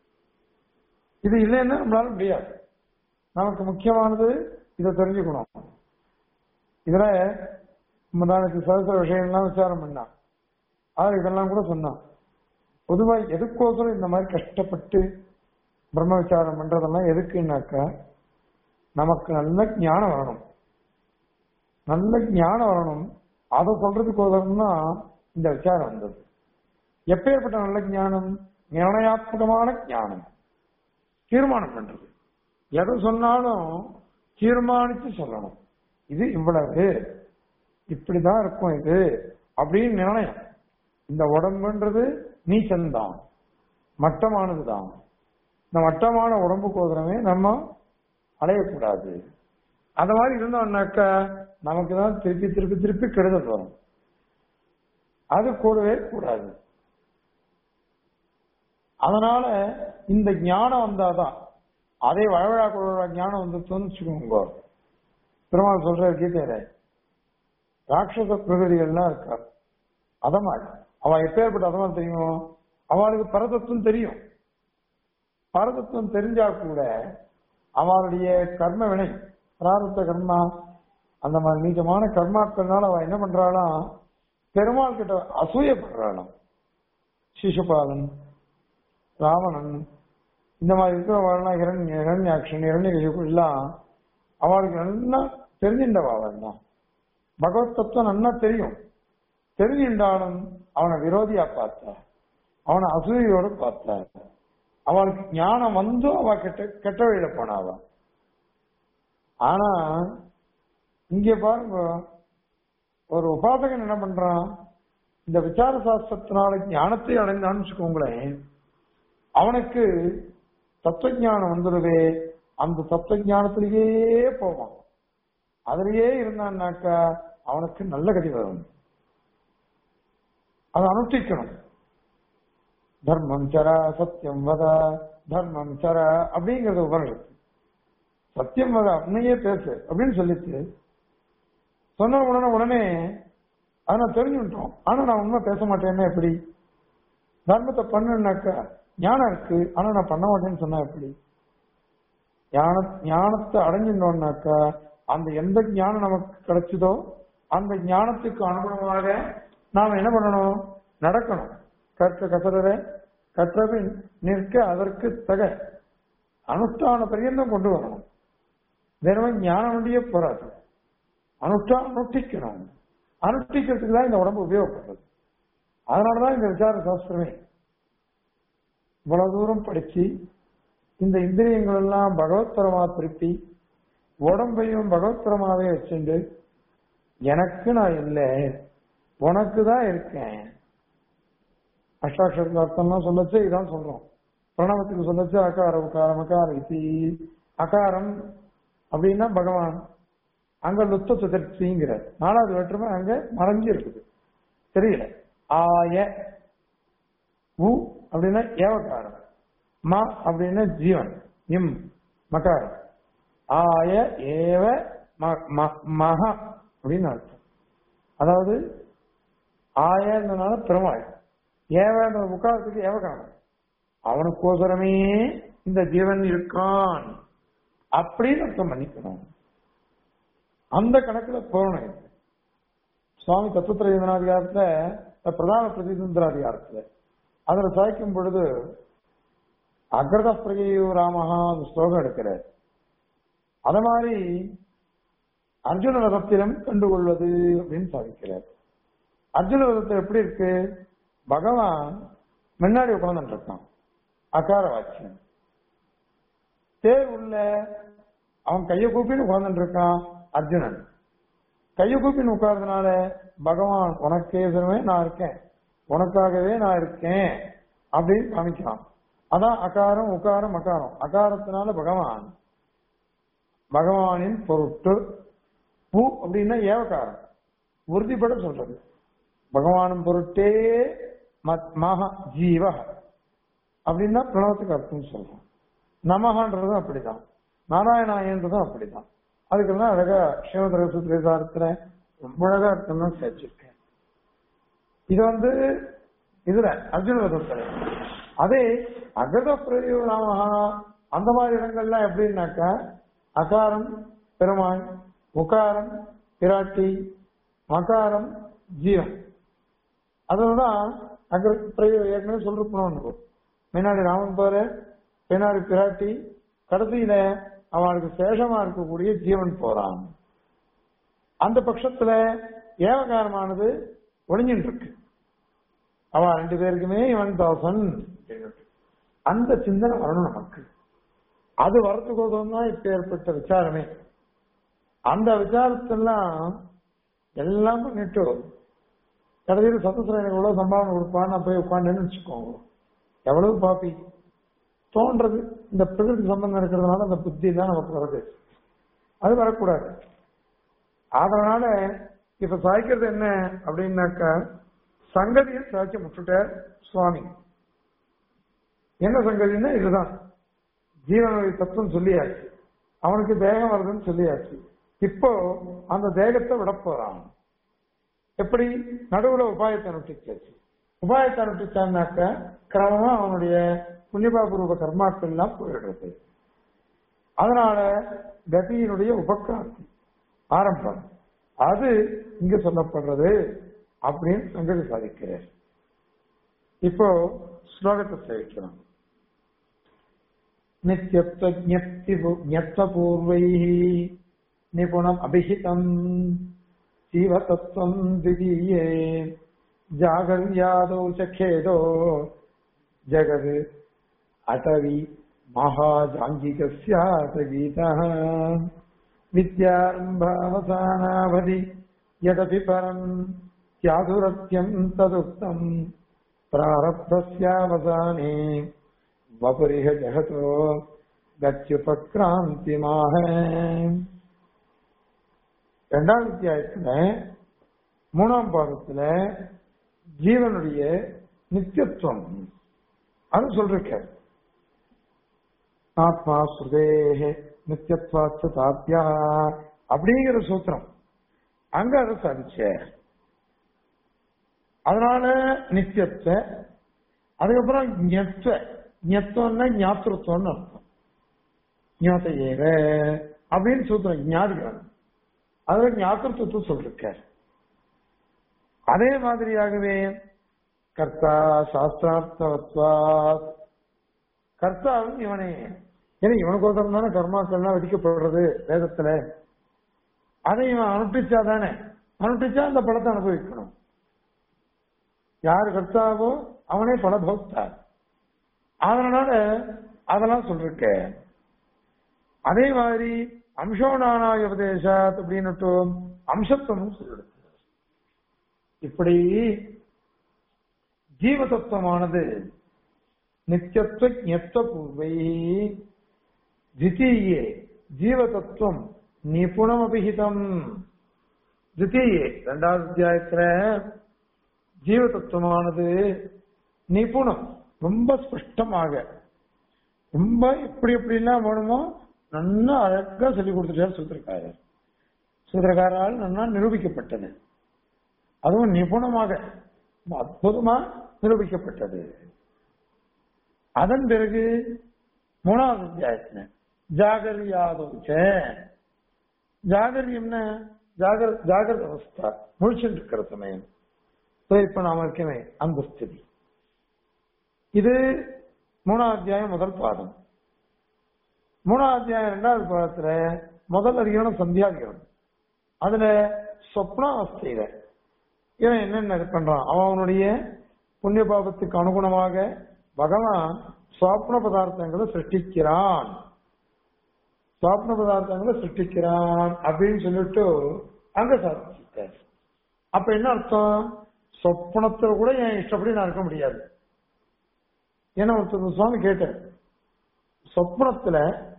இது இல்லைன்னா நம்மளால முடியாது நமக்கு முக்கியமானது இதை தெரிஞ்சுக்கணும் இதுல முந்தானத்து சகசர விஷயம்லாம் விசாரம் பண்ணா ஆனா இதெல்லாம் கூட சொன்னான் பொதுவா எதுக்கோசரம் இந்த மாதிரி கஷ்டப்பட்டு பிரம்ம விசாரம் பண்றதெல்லாம் எதுக்குன்னாக்கா நமக்கு நல்ல ஞானம் வரணும் நல்ல ஞானம் வரணும் அதை சொல்றதுக்கோசரம் தான் இந்த விசாரம் வந்தது எப்பேற்பட்ட நல்ல ஞானம் நிர்ணயாத்மகமான ஞானம் தீர்மானம் பண்றது எதை சொன்னாலும் தீர்மானித்து சொல்லணும் இது இவ்வளவு இப்படிதான் இருக்கும் இது அப்படின்னு நிர்ணயம் இந்த உடம்புன்றது நீச்சம்தான் மட்டமானது தான் இந்த மட்டமான உடம்பு கோதரமே நம்ம அடையக்கூடாது அந்த மாதிரி இருந்தோம்னாக்கா நமக்கு தான் திருப்பி திருப்பி திருப்பி கெடுதல் வரும் அது கூடவே கூடாது அதனால இந்த ஞானம் வந்தாதான் அதே வழவழா குழவழா ஞானம் வந்துச்சுன்னு வச்சுக்கோங்க பெருமாள் சொல்ற கீதையில ராட்சச பிரகதிகள்லாம் இருக்கா அதமா அவ எப்பேற்பட்ட அதமா தெரியுமோ அவளுக்கு பரதத்துவம் தெரியும் பரதத்துவம் தெரிஞ்சா கூட அவளுடைய கர்ம வினை பிராரத்த கர்மா அந்த மாதிரி நீச்சமான கர்மாக்கள்னால அவ என்ன பண்றாளாம் பெருமாள் கிட்ட அசூயப்படுறாளாம் சிசுபாலன் ராவணன் இந்த மாதிரி இருக்கிறவங்கலாம் இரண்ய இரண்யாட்சன் இரண்ய எல்லாம் அவளுக்கு நல்லா தெரிஞ்சின்றவா அவள் தான் பகவத் தத்துவம் நல்லா தெரியும் தெரிஞ்சின்றாலும் அவனை விரோதியா பார்த்தா அவனை அசூயோட பார்த்தா அவளுக்கு ஞானம் வந்தும் அவ கெட்ட கெட்ட வழியில போனாவா ஆனா இங்க பாருங்க ஒரு உபாசகன் என்ன பண்றான் இந்த விசார சாஸ்திரத்தினால ஞானத்தை அடைந்தான்னு வச்சுக்கோங்களேன் அவனுக்கு தத்துவஞானம் வந்துடுவே அந்த தத்துவ ஞானத்திலேயே போவான் அதிலேயே இருந்தான்னாக்கா அவனுக்கு நல்ல கதி வரும் அதை அனுஷ்டிக்கணும் தர்மம் சர சத்தியம் வத தர்மம் சர அப்படிங்கறது உபனிஷத்து சத்தியம் வத உன்னையே பேசு அப்படின்னு சொல்லிட்டு சொன்ன உடனே உடனே அதை நான் தெரிஞ்சுட்டோம் ஆனா நான் உண்மை பேச மாட்டேன்னா எப்படி தர்மத்தை பண்ணுனாக்கா ஞானம் இருக்கு ஆனா நான் பண்ண மாட்டேன்னு சொன்னா எப்படி ஞான ஞானத்தை அடைஞ்சிட்டோம்னாக்கா அந்த எந்த ஞானம் நமக்கு கிடைச்சதோ அந்த ஞானத்துக்கு அனுகுணமாக நாம் என்ன பண்ணணும் நடக்கணும் கற்க கசரத கற்றபின் நிற்க அதற்கு தக அனுஷ்டான பரியந்தம் கொண்டு வரணும் வெறும் ஞானம் வண்டியே போராது அனுஷ்டானம் அனுஷ்டிக்கணும் அனுஷ்டிக்கிறதுக்கு தான் இந்த உடம்பு உபயோகப்படுறது அதனாலதான் இந்த விசார சாஸ்திரமே இவ்வளவு தூரம் படிச்சு இந்த இந்திரியங்கள் எல்லாம் பகவத்பரமா திருப்பி உடம்பையும் பகவத்பரமாவே வச்சுண்டு எனக்கு நான் இல்லை உனக்கு தான் இருக்கேன் அஷ்டாட்சரத்துல அர்த்தம்லாம் சொல்லச்சு இதான் சொல்றோம் பிரணவத்துக்கு சொல்லச்சு அகார உகாரம் அகார இத்தி அகாரம் அப்படின்னா பகவான் அங்க லுத்த சுதர்ச்சிங்கிற நாலாவது வேற்றுமை அங்க மறைஞ்சு இருக்குது தெரியல ஆய உ அப்படின்னா ஏவகாரம் ம அப்படின்னா ஜீவன் இம் மகாரம் ஆய ஏவ ம- ம- மக அப்படின்னு அர்த்தம் அதாவது ஆயன்றனால பெருமாள் ஏவன்ற உட்காரத்துக்கு ஏவகாரம் அவனுக்கோசரமே இந்த ஜீவன் இருக்கான் அப்படின்னு அர்த்தம் பண்ணிக்கணும் அந்த கணக்குல போகணும் இது. சுவாமி தத்துவத்திரதிகாரத்துல பிரதான பிரதிதந்திராதிகாரத்துல அதுல சாய்க்கும் பொழுது அக்ரத பிரகையு ராமஹா அந்த ஸ்லோகம் எடுக்கிறார் அத மாதிரி அர்ஜுன ரதத்திலும் கண்டுகொள்வது அப்படின்னு சாதிக்கிறார் அர்ஜுன ரதத்தில் எப்படி இருக்கு பகவான் முன்னாடி உட்கார்ந்துட்டு இருக்கான் அகார வாக்கியம் தேர் உள்ள அவன் கையை கூப்பின்னு உட்கார்ந்துட்டு இருக்கான் அர்ஜுனன் கையை கூப்பின்னு உட்கார்றதுனால பகவான் உனக்கே சிறுமே நான் இருக்கேன் உனக்காகவே நான் இருக்கேன் அப்படின்னு காமிக்கிறான் அதான் அகாரம் உகாரம் அகாரம் அகாரத்தினால பகவான் பகவானின் பொருட்டு பூ அப்படின்னா ஏவகாரம் உறுதிப்பட சொல்றது பகவானின் பொருட்டே மத்- மகா ஜீவ அப்படின்னா பிரணவத்துக்கு அர்த்தம் சொல்றோம் நமகன்றதும் அப்படிதான் நாராயணாயன்றதும் அப்படிதான் அதுக்கெல்லாம் அழகா சிவதர சுத்திரத்துல ரொம்ப அழகா அர்த்தம் தான் சேர்ச்சிருக்கேன் இது வந்து இதுல அர்ஜுன விதத்துல அதே அகத பிரயோகமாக அந்த மாதிரி இடங்கள்லாம் எப்படின்னாக்கா அகாரம் பெருமாள் உகாரம் பிராட்டி மகாரம் ஜீவன் அதுதான் அகர பிரயோ ஏற்கனவே சொல்லிருப்போம் முன்னாடி ராமன் பாரு பின்னாடி பிராட்டி கடைசியில அவனுக்கு சேஷமா இருக்கக்கூடிய ஜீவன் போறான் அந்த பட்சத்துல ஏவகாரமானது ஒளிஞ்சிட்டு இருக்கு அவன் ரெண்டு பேருக்குமே இவன் தாசன் அந்த சிந்தனை வரணும் நமக்கு அது வரத்துக்கோசம் தான் இப்ப ஏற்பட்ட விசாரமே அந்த விசாரத்தெல்லாம் எல்லாம் பண்ணிட்டு கடைசியில் சத்தத்துல எனக்கு எவ்வளவு சம்பாவனை கொடுப்பான்னு நான் போய் உட்காந்துன்னு வச்சுக்கோங்க எவ்வளவு பாப்பி தோன்றது இந்த பிரகிருதி சம்பந்தம் இருக்கிறதுனால அந்த புத்தி தான் நமக்கு வருது அது வரக்கூடாது அதனால இப்ப சாய்க்கிறது என்ன அப்படின்னாக்கா சங்கதியை சாய்ச்சி முட்டுட்டார் சுவாமி என்ன சங்கதின்னா இதுதான் ஜீவனுடைய தத்துவம் சொல்லியாச்சு அவனுக்கு தேகம் வருதுன்னு சொல்லியாச்சு இப்போ அந்த தேகத்தை விட போறான் எப்படி நடுவுல உபாயத்தை அனுஷ்டிச்சாச்சு உபாயத்தை அனுஷ்டிச்சான்னாக்க கிரமமா அவனுடைய புண்ணியபாபூர்வ கர்மாக்கள் எல்லாம் போயிடுறது அதனால கதியினுடைய உபக்கிராந்தி ஆரம்பம் அது இங்க சொல்லப்படுறது அப்படின்னு சங்கதி சாதிக்கிறார் இப்போ ஸ்லோகத்தை சேவிக்கலாம் நித்தியத்வஜப்திபூர்வைः நிபுணம் அபிஹிதம் ஜீவதத்துவம் द्वितीये जागर्यादौ च खेदो जगद् अटवि महाजाङ्गिकस्यात् गीतः विद्यारम्भावसानावधि यदपि परम् स्यादुरत्यम् तदुक्तम् प्रारब्धस्यावसाने வபரிக ஜகதோ கத்யுபக்ராந்திமாக இரண்டாவது அத்தியாயத்துல மூணாம் பாகத்துல ஜீவனுடைய நித்தியத்துவம் அது சொல்றிருக்க ஆத்மா சுதேக நித்தியத்வாத்து தாத்தியா அப்படிங்கிற சூத்திரம் அங்க அதை சாதிச்ச அதனால நித்தியத்தை அதுக்கப்புறம் ஞத்த ஞத்தம்னா ஞாத்திருத்தம்னு அர்த்தம் ஞாத்த ஏக அப்படின்னு சூத்திரம் ஞாதிக்கிறாங்க அதுல ஞாத்திருத்தத்தை சொல்லிருக்கார் அதே மாதிரியாகவே கர்த்தா சாஸ்திரார்த்தவத்வா கர்த்தாவும் இவனே ஏன்னா இவனுக்கு ஒருத்தரம் தானே கர்மாக்கள்லாம் விதிக்கப்படுறது வேதத்துல அதை இவன் அனுப்பிச்சா தானே அனுப்பிச்சா அந்த பழத்தை அனுபவிக்கணும் யார் கர்த்தாவோ அவனே பலபோக்தா அதனால அதெல்லாம் சொல்லிருக்க அதே மாதிரி அம்சோனானாய உபதேசாத் அப்படின்னுட்டு அம்சத்துவம் சொல்லிருக்கு இப்படி ஜீவ தத்துவமானது நித்தியத்துவ ஞத்த பூர்வை தித்தீயே ஜீவ தத்துவம் நிபுணம் அபிஹிதம் தித்தீயே இரண்டாவது அத்தியாயத்துல ஜீவ தத்துவமானது நிபுணம் ரொம்ப ஸ்பஷ்டமாக ரொம்ப எப்படி எப்படிலாம் வேணுமோ நல்லா அழகா சொல்லி கொடுத்துட்டார் சூத்திரக்காரர் சூத்திரக்காரால் நல்லா நிரூபிக்கப்பட்டது அதுவும் நிபுணமாக அற்புதமா நிரூபிக்கப்பட்டது அதன் பிறகு மூணாவது அத்தியாயத்துல ஜாகரியாதோச்ச ஜாகரியம்னா ஜாகர ஜாகிரத அவஸ்தா முழிச்சுட்டு இருக்கிற சமயம் இப்ப நாம இருக்கவே அந்த ஸ்திதி இது மூணாவது அத்தியாயம் முதல் பாதம் மூணாவது அத்தியாயம் இரண்டாவது பாதத்துல முதல் அதிகாரம் சந்தியாதிகாரம் அதுல சொப்னாவஸ்தையில இவன் என்னென்ன இது பண்றான் அவனுடைய புண்ணிய பாபத்துக்கு அனுகுணமாக பகவான் சுவாப்ன பதார்த்தங்களை சிருஷ்டிக்கிறான் சுவாப்ன பதார்த்தங்களை சிருஷ்டிக்கிறான் அப்படின்னு சொல்லிட்டு அங்க சாதிச்சிருக்காரு அப்ப என்ன அர்த்தம் சொப்பனத்துல கூட என் இஷ்டப்படி நான் இருக்க முடியாது ஏன்னா ஒருத்தர் சுவாமி கேட்டார் சொப்னத்துல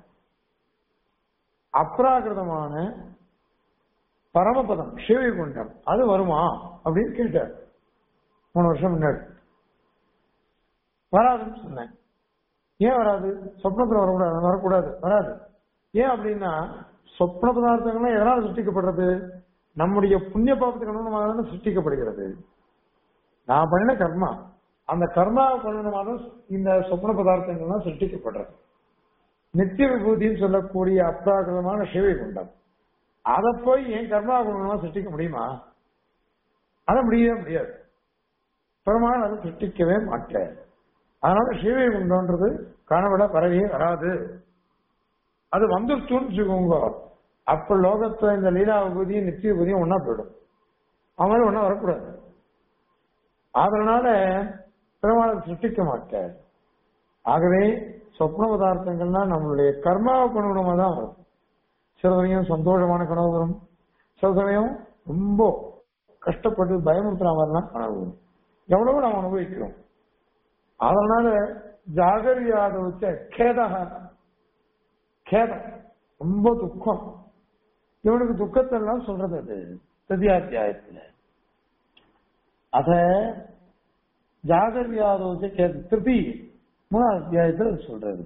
அப்ராகிருதமான பரமபதம் சிவகுண்டம் அது வருமா அப்படின்னு கேட்டார் மூணு வருஷம் முன்னாடி வராதுன்னு சொன்னேன் ஏன் வராது சொப்னத்துல வரக்கூடாது வரக்கூடாது வராது ஏன் அப்படின்னா சொப்ன பதார்த்தங்கள்லாம் எதனால் சிருஷ்டிக்கப்படுறது நம்முடைய புண்ணிய பாபத்துக்கு அனுகுணமாக தானே சிருஷ்டிக்கப்படுகிறது நான் பண்ணின கர்மா அந்த கர்மாவுக்கு அனுகுணமாக இந்த சொப்ன பதார்த்தங்கள்லாம் சிருஷ்டிக்கப்படுறது நித்திய விபூதின்னு சொல்லக்கூடிய அப்ராகிருதமான சிவை குண்டம் அதை போய் என் கர்மா குணமா சிருஷ்டிக்க முடியுமா அதை முடியவே முடியாது பெருமாள் அதை சிருஷ்டிக்கவே மாட்டேன் அதனால சிவை குண்டம்ன்றது கனவுல வரவே வராது அது வந்துருச்சுன்னு வச்சுக்கோங்க அப்ப லோகத்துல இந்த லீலா விபூதியும் நித்திய விபூதியும் ஒன்னா போயிடும் அவன் ஒன்னா வரக்கூடாது அதனால பெருமாள் சிருஷ்டிக்க மாட்டார் ஆகவே சொப்ன பதார்த்தங்கள்னா நம்மளுடைய கர்மாவுக்கு அனுகுணமா தான் வரும் சில சமயம் சந்தோஷமான கனவு வரும் சில சமயம் ரொம்ப கஷ்டப்பட்டு பயமுறுத்துற மாதிரிலாம் கனவு வரும் எவ்வளவு நாம் அனுபவிக்கிறோம் அதனால ஜாகரியாத வச்ச கேதக கேதம் ரொம்ப துக்கம் இவனுக்கு துக்கத்தை எல்லாம் சொல்றது அது ததியாத்தியாயத்துல அத ஜாகரியாத வச்ச கேத திருப்பி மூணாவது அத்தியாயத்துல அது சொல்றது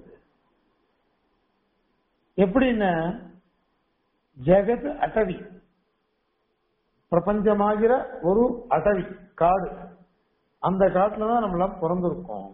எப்படின்னா ஜெகத் அட்டவி பிரபஞ்சமாகிற ஒரு அடவி காடு அந்த காட்டுல தான் நம்ம எல்லாம் பிறந்திருக்கோம்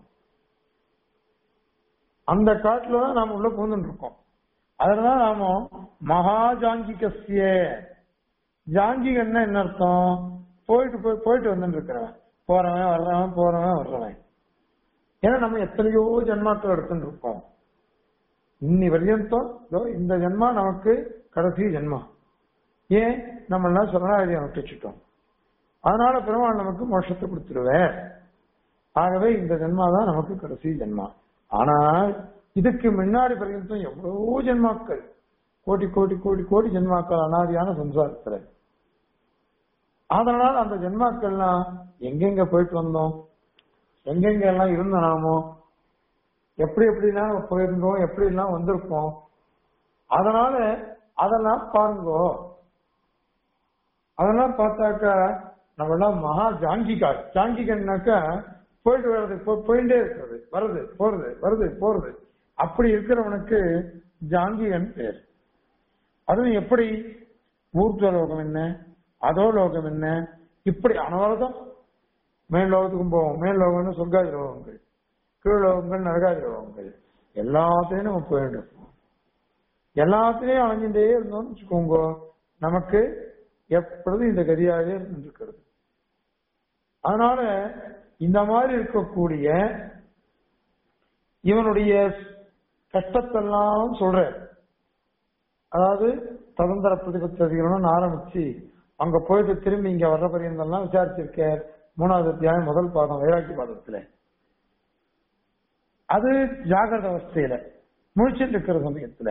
அந்த காட்டுல தான் நாம உள்ள புகுந்துட்டு இருக்கோம் அதுலதான் நாம மகா ஜாங்கிகசிய ஜாங்கிகன்னா என்ன அர்த்தம் போயிட்டு போய் போயிட்டு வந்துட்டு இருக்கிறவன் போறவன் வர்றவன் போறவன் வர்றவன் ஏன்னா நம்ம எத்தனையோ ஜென்மாக்கள் எடுத்துட்டு இருக்கோம் இன்னி வரையந்தம் இதோ இந்த ஜென்மா நமக்கு கடைசி ஜென்மா ஏன் நம்ம எல்லாம் சரணாகதி அனுப்பிச்சிட்டோம் அதனால பெருமாள் நமக்கு மோட்சத்தை கொடுத்துருவேன் ஆகவே இந்த ஜென்மா தான் நமக்கு கடைசி ஜென்மா ஆனால் இதுக்கு முன்னாடி பர்யந்தம் எவ்வளவோ ஜென்மாக்கள் கோடி கோடி கோடி கோடி ஜென்மாக்கள் அனாதியான சம்சாரத்துல அதனால அந்த ஜென்மாக்கள்லாம் எங்கெங்க போயிட்டு வந்தோம் எங்கெங்க எல்லாம் இருந்த நாமோ எப்படி எப்படிலாம் போயிருந்தோம் எப்படி எல்லாம் வந்திருக்கோம் அதனால அதெல்லாம் பாருங்கோ அதெல்லாம் பார்த்தாக்கா நம்ம எல்லாம் மகா ஜாங்கிகா ஜாங்கிகன்னாக்கா போயிட்டு வர்றது போ- போயிட்டே இருக்கிறது வருது போறது வருது போறது அப்படி இருக்கிறவனுக்கு ஜாங்கிகன் பேர் அதுவும் எப்படி ஊர்ஜ லோகம் என்ன அதோ லோகம் என்ன இப்படி அனவரதம் மேல் லோகத்துக்கும் போவோம் மேல் லோகம்னு சொர்க்காதி லோகங்கள் கீழ் லோகங்கள் நரகாதி லோகங்கள் எல்லாத்தையும் நம்ம போயிட்டு இருக்கோம் எல்லாத்திலையும் அணைஞ்சுட்டே இருந்தோம்னு வச்சுக்கோங்க நமக்கு எப்பொழுதும் இந்த கதியாகவே இருந்திருக்கிறது அதனால இந்த மாதிரி இருக்கக்கூடிய இவனுடைய கஷ்டத்தெல்லாம் சொல்ற அதாவது ததந்திர பிரதிபத்திரம் ஆரம்பிச்சு அங்க போயிட்டு திரும்பி இங்க வர்ற பரியந்தெல்லாம் விசாரிச்சிருக்கார் மூணாவது அத்தியாயம் முதல் பாதம் வைராக்கி பாதத்துல அது ஜாகிரத அவஸ்தையில முழிச்சிட்டு இருக்கிற சமயத்துல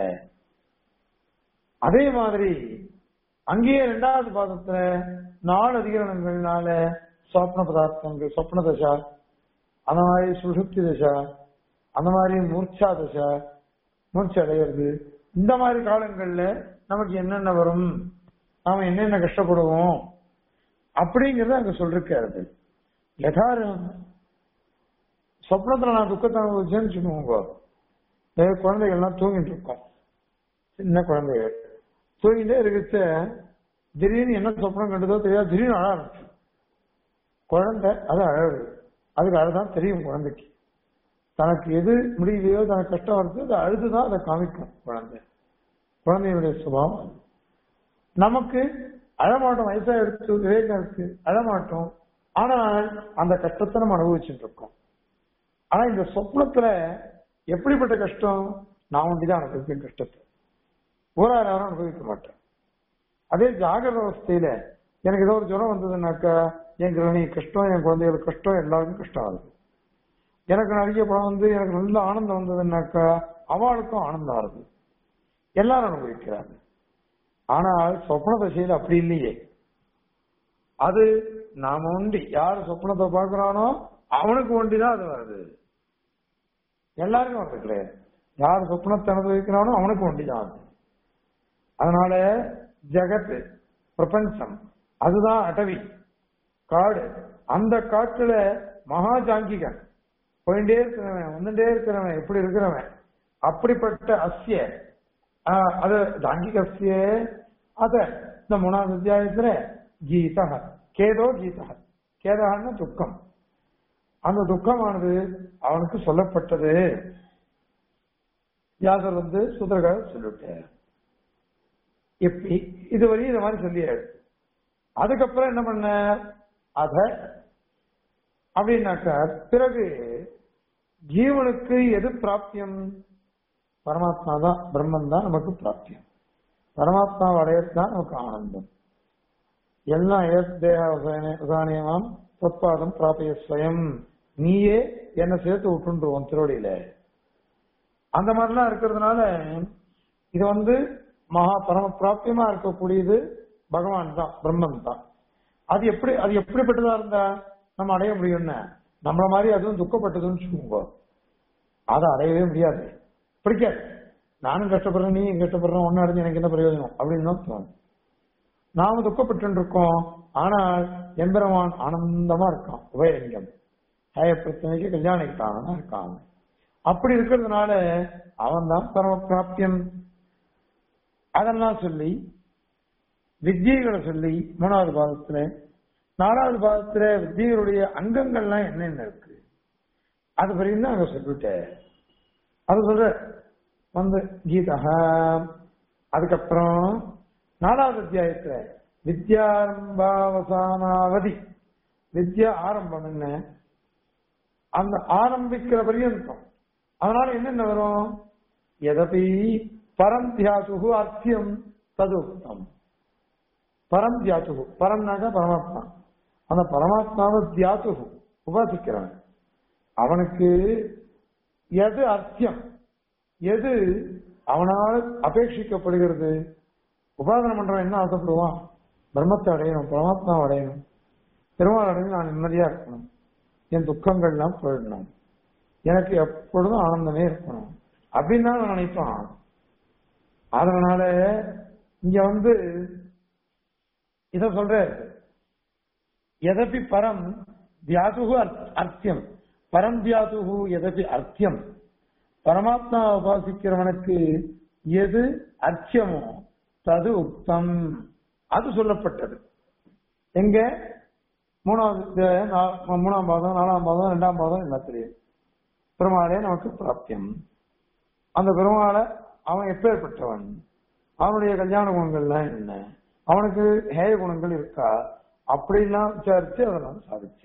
அதே மாதிரி அங்கேயே இரண்டாவது பாதத்துல நாலு அதிகரணங்கள்னால சொப்ன பதார்த்தங்கள் சொப்ன தசா அந்த மாதிரி சுஷுப்தி தசா அந்த மாதிரி மூர்ச்சா தசா மூர்ச்சி அடையிறது இந்த மாதிரி காலங்கள்ல நமக்கு என்னென்ன வரும் நாம என்னென்ன கஷ்டப்படுவோம் அப்படிங்கறத அங்க சொல்லிருக்காரு யதாரம் சொப்னத்துல நான் துக்கத்தை அனுபவிச்சேன்னு வச்சுக்கோங்க ஏ, குழந்தைகள்லாம் தூங்கிட்டு இருக்கோம் சின்ன குழந்தைகள் தூங்கிட்டே இருக்கச்ச திடீர்னு என்ன சொப்னம் கண்டதோ தெரியாது திடீர்னு அழ ஆரம்பிச்சு குழந்தை அது அழகு அதுக்கு அழுதான் தெரியும் குழந்தைக்கு தனக்கு எது முடியலையோ தனக்கு கஷ்டம் வருது அது அழுதுதான் அதை காமிக்கும் குழந்தை குழந்தையுடைய சுபாவம் அது. நமக்கு அழமாட்டோம் வயசா எடுத்து விவேகம் இருக்கு அழமாட்டோம் ஆனால் அந்த கஷ்டத்தை நம்ம அனுபவிச்சுட்டு இருக்கோம் ஆனா இந்த சொப்னத்துல எப்படிப்பட்ட கஷ்டம் நான் ஒண்டிதான் அனுபவிப்பேன் கஷ்டத்தை ஊரார் யாரும் அனுபவிக்க மாட்டேன் அதே ஜாகிரத அவஸ்தையில எனக்கு ஏதோ ஒரு ஜுரம் வந்ததுன்னாக்கா என் கிரகணி கஷ்டம் என் குழந்தைகளுக்கு கஷ்டம் எல்லாருக்கும் கஷ்டம் ஆகுது எனக்கு நிறைய பணம் வந்து எனக்கு நல்ல ஆனந்தம் வந்ததுன்னாக்கா அவளுக்கும் ஆனந்தம் வருது எல்லாரும் அனுபவிக்கிறாங்க ஆனால் சொப்ன தசையில் அப்படி இல்லையே அது நாம ஒண்டி யார் சொப்னத்தை பார்க்கறானோ அவனுக்கு ஒண்டிதான் அது வருது எல்லாருக்கும் வருது கிடையாது யார் சொப்னத்தை அனுபவிக்கிறானோ அவனுக்கு ஒண்டிதான் அது அதனால ஜெகத் பிரபஞ்சம் அதுதான் அடவி காடு அந்த காட்டுல மகா ஜாங்கிகன் போயிட்டே இருக்கிறவன் வந்துட்டே இருக்கிறவன் எப்படி இருக்கிறவன் அப்படிப்பட்ட அஸ்ய ஆஹ், அது ஜாங்கிகஸ்ய அத இந்த மூணாவது அத்தியாயத்துல கீதா கேதோ கீதா கேதான்னு துக்கம் அந்த துக்கமானது அவனுக்கு சொல்லப்பட்டது வியாசர் வந்து சூத்திரகார சொல்லிட்டார் இப்படி இதுவரையும் இந்த மாதிரி சொல்லியாரு அதுக்கப்புறம் என்ன பண்ண அத அப்படின்னாக்கா பிறகு ஜீவனுக்கு எது பிராப்தியம் பரமாத்மா தான் பிரம்மன் தான் நமக்கு பிராப்தியம் பரமாத்மா அடையறது தான் நமக்கு ஆனந்தம் எல்லாம் ஏத் தேகானியமாம் தொற்பாதம் பிராபிய ஸ்வயம் நீயே என்ன சேர்த்து விட்டுருவோம் திருவடியில அந்த மாதிரிலாம் இருக்கிறதுனால இது வந்து மகா பரம பிராப்தியமா இருக்கக்கூடியது பகவான் தான் பிரம்மன் தான் அது எப்படி அது எப்படிப்பட்டதா இருந்தா நம்ம அடைய முடியும்னா நம்மள மாதிரி அதுவும் துக்கப்பட்டதுன்னு வச்சுக்கோங்க அதை அடையவே முடியாது பிடிக்காது நானும் கஷ்டப்படுறேன் நீ கஷ்டப்படுறேன் ஒன்னு அடைஞ்சு எனக்கு என்ன பிரயோஜனம் அப்படின்னு தான் தோணும் நாம துக்கப்பட்டு இருக்கோம் ஆனால் எம்பெருமான் ஆனந்தமா இருக்கான் உபயலிங்கம் ஹய பிரச்சனைக்கு கல்யாணிக்கான இருக்கான் அப்படி இருக்கிறதுனால அவன் தான் பரம பிராப்தியம் அதெல்லாம் சொல்லி வித்தியைகளை சொல்லி மூணாவது பாதத்துல நாலாவது பாதத்துல வித்தியர்களுடைய அங்கங்கள்லாம் என்னென்ன இருக்கு அது வரையும் தான் அங்க சொல்லிட்டேன் அது சொல்ற வந்து கீதா அதுக்கப்புறம் நாலாவது அத்தியாயத்துல வித்யாரம்பாவசானாவதி வித்யா ஆரம்பம் என்ன அந்த ஆரம்பிக்கிற பரியந்தம் அதனால என்னென்ன வரும் எதபி பரம் தியாசுகு அர்த்தியம் ததுக்தம் பரம் தியாசுகு பரம்னாக்க பரமாத்மா அந்த பரமாத்மாவை தியாசுகு உபாசிக்கிறான் அவனுக்கு எது அர்த்தியம் எது அவனால் அபேட்சிக்கப்படுகிறது உபாதனம் பண்றவன் என்ன ஆசைப்படுவான் பிரம்மத்தை அடையணும் பரமாத்மா அடையணும் பெருமாள் அடைஞ்சு நான் நிம்மதியா இருக்கணும் என் துக்கங்கள்லாம் போயிடணும் எனக்கு எப்பொழுதும் ஆனந்தமே இருக்கணும் அப்படின்னு தான் நான் நினைப்பான் அதனால இங்க வந்து இத சொல்ற எதபி பரம் தியாதுகு அர்த்தியம் பரம் தியாதுகு எதபி அர்த்தியம் பரமாத்மா உபாசிக்கிறவனுக்கு எது அர்த்தியமோ தது உக்தம் அது சொல்லப்பட்டது எங்க மூணாவது மூணாம் பாதம் நாலாம் பாதம் ரெண்டாம் பாதம் எல்லாம் தெரியும் பெருமாளே நமக்கு பிராப்தியம் அந்த பெருமாளை அவன் எப்பேற்பட்டவன் அவனுடைய கல்யாண குணங்கள்லாம் என்ன அவனுக்கு ஹேய குணங்கள் இருக்கா அப்படிலாம் விசாரிச்சு அதெல்லாம் சாதிச்ச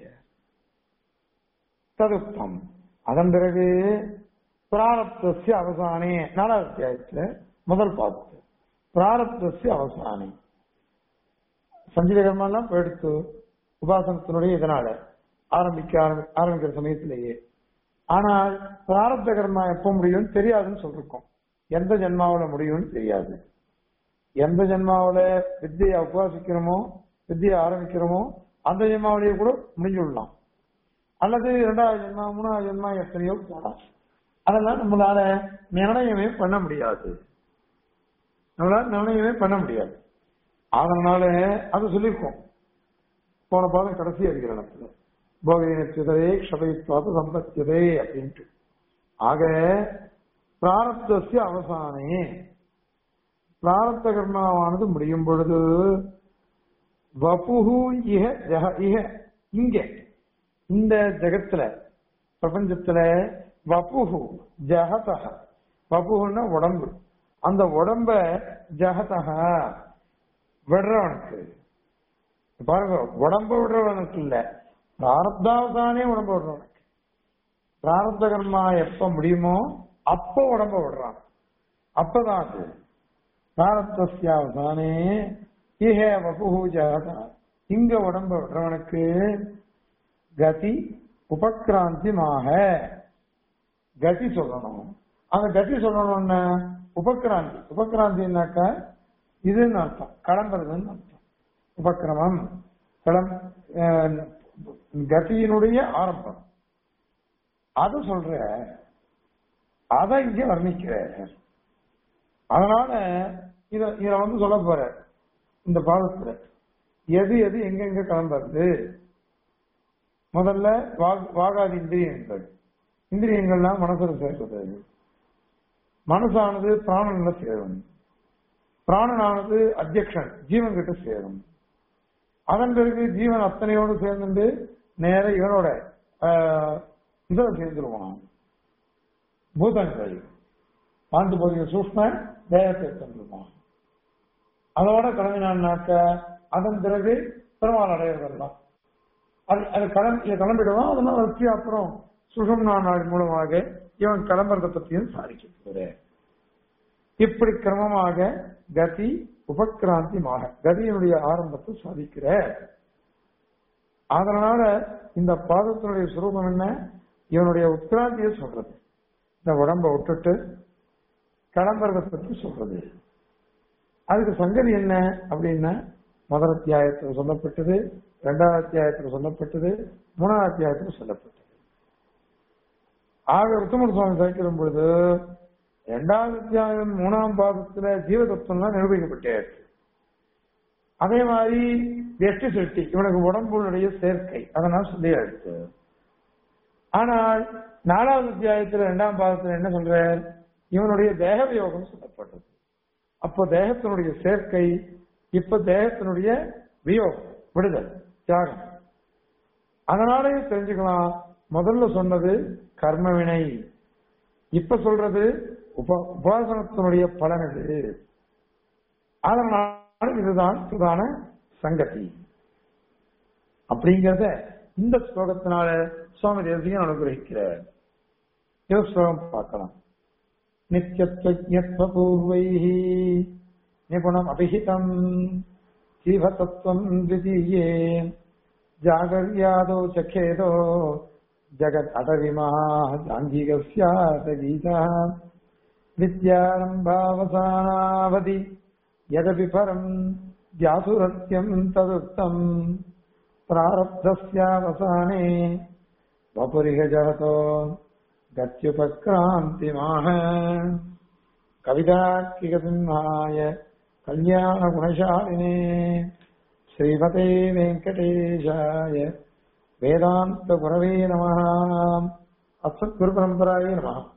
ததுப்தம் அதன் பிறகு பிராரப்தசிய அவசானே நாலாவது அத்தியாயத்துல முதல் பாதத்து பிராரப்தசிய அவசானே சஞ்சீத கர்மெல்லாம் எடுத்து உபாசனத்தினுடைய இதனால ஆரம்பிக்க ஆரம்பிக்கிற சமயத்திலேயே ஆனால் பிராரப்த கர்மா எப்ப முடியும்னு தெரியாதுன்னு சொல்லிருக்கோம் எந்த ஜென்மாவில முடியும்னு தெரியாது எந்த ஜென்மாவில வித்தியை உபாசிக்கிறோமோ வித்தியை ஆரம்பிக்கிறோமோ அந்த ஜென்மாவிலேயே கூட முடிஞ்சு விடலாம் அல்லது இரண்டாவது ஜென்மா மூணாவது ஜென்மா எத்தனையோ போலாம் அதெல்லாம் நம்மளால நிர்ணயமே பண்ண முடியாது நம்மளால நிர்ணயமே பண்ண முடியாது அதனால அது சொல்லியிருக்கோம் போன பாதம் கடைசி அதிகரணத்துல போகினச்சிதரே க்ஷபயித்வாத சம்பத்தியதே அப்படின்ட்டு ஆக பிராரப்தசிய அவசானே பிராரப்த கர்மாவானது முடியும் பொழுது வபுகு இஹ ஜஹ இஹ இங்க இந்த ஜகத்துல பிரபஞ்சத்துல வபுகு ஜஹதஹ வபுகுன்னா உடம்பு அந்த உடம்ப ஜஹதஹ விடுறவனுக்கு பாருங்க உடம்ப விடுறவனுக்கு இல்ல பிராரப்தாவதானே உடம்ப விடுறவனுக்கு பிராரப்த கர்மா எப்ப முடியுமோ அப்போ உடம்ப விடுறான் அப்பதான் அது பிராரப்தியாவதானே இஹே வபுகு ஜகதா இங்க உடம்ப விடுறவனுக்கு கதி உபக்கிராந்திமாக கதி சொல்லணும் அந்த கதி சொல்லணும்னு உபக்கிராந்தி உபக்கிராந்தினாக்கா இதுன்னு அர்த்தம் கிளம்புறதுன்னு அர்த்தம் உபக்கிரமம் கிளம் கதியினுடைய ஆரம்பம் அது சொல்ற அதை இங்க வர்ணிக்கிற அதனால இத இத வந்து சொல்ல போற இந்த பாதத்துல எது எது எங்கெங்க கிளம்புறது முதல்ல வாகாதி இந்திரியங்கள் இந்திரியங்கள்லாம் மனசுல சேர்க்கிறது மனசானது பிராணன்ல சேரும் பிராணனானது அத்தியக்ஷன் ஜீவன் கிட்ட சேரும் அதன் பிறகு ஜீவன் அத்தனையோடு சேர்ந்துட்டு நேர இவனோட இதில் சேர்ந்துருவான் பூதங்கள் பாண்டு போகிற சூஷ்ம தேகத்தை தந்துருவான் அதோட கிளம்பினான்னாக்க அதன் பிறகு பெருமாள் அடையிறதெல்லாம் அது அது கிளம்பி இதை கிளம்பிடுவான் அதெல்லாம் வச்சு அப்புறம் சுகம் நாள் மூலமாக இவன் கிளம்புறதை பத்தியும் சாதிக்க போறேன் இப்படி கிரமமாக கதி உபக்கிராந்திமாக கதியினுடைய ஆரம்பத்தை சாதிக்கிற அதனால இந்த பாதத்தினுடைய சுரூபம் என்ன இவனுடைய உட்கிராந்தியை சொல்றது இந்த உடம்ப விட்டுட்டு கிளம்புறத பத்தி சொல்றது அதுக்கு சங்கதி என்ன அப்படின்னா முதல் அத்தியாயத்தில் சொல்லப்பட்டது இரண்டாவது அத்தியாயத்தில் சொல்லப்பட்டது மூணாவது அத்தியாயத்தில் சொல்லப்பட்டது ஆக ருத்தமர் சுவாமி சேர்க்கிற பொழுது இரண்டாவது அத்தியாயம் மூணாம் பாதத்துல ஜீவதத்துவம்லாம் நிரூபிக்கப்பட்டாச்சு அதே மாதிரி வெஷ்டி சிருஷ்டி இவனுக்கு உடம்புடைய சேர்க்கை அதனால் சொல்லியாச்சு ஆனால் நாலாவது அத்தியாயத்துல இரண்டாம் பாதத்துல என்ன சொல்ற இவனுடைய தேக வியோகம் சொல்லப்பட்டது அப்போ தேகத்தினுடைய சேர்க்கை இப்ப தேகத்தினுடைய வியோகம் விடுதல் தியாகம் அதனாலேயே தெரிஞ்சுக்கலாம் முதல்ல சொன்னது கர்ம வினை இப்ப சொல்றது உப உபாசனத்தினுடைய பலன் இது அதனால இதுதான் பிரதான சங்கதி அப்படிங்கிறத இந்த ஸ்லோகத்தினால சுவாமி தேசியம் அனுகிரகிக்கிறார் இந்த ஸ்லோகம் பார்க்கலாம் नित्यत्वज्ञत्वपूर्वैः निपुणम् अभिहितम् जीवतत्त्वम् द्वितीये जागर्यादौ च खेदो जगत् अटविमाः जाङ्गिकस्यात गीतः विद्यारम्भावसानावधि यदपि परम् व्यासुरत्यम् तदुक्तम् प्रारब्धस्यावसाने वपुरिह जगतो गत्युपक्रान्तिमाह कविताकिकसिंहाय कल्याणगुणशालिने श्रीमते वेङ्कटेशाय वेदान्तगुरवे नमः अस्मद्गुरुपरम्परायै नमः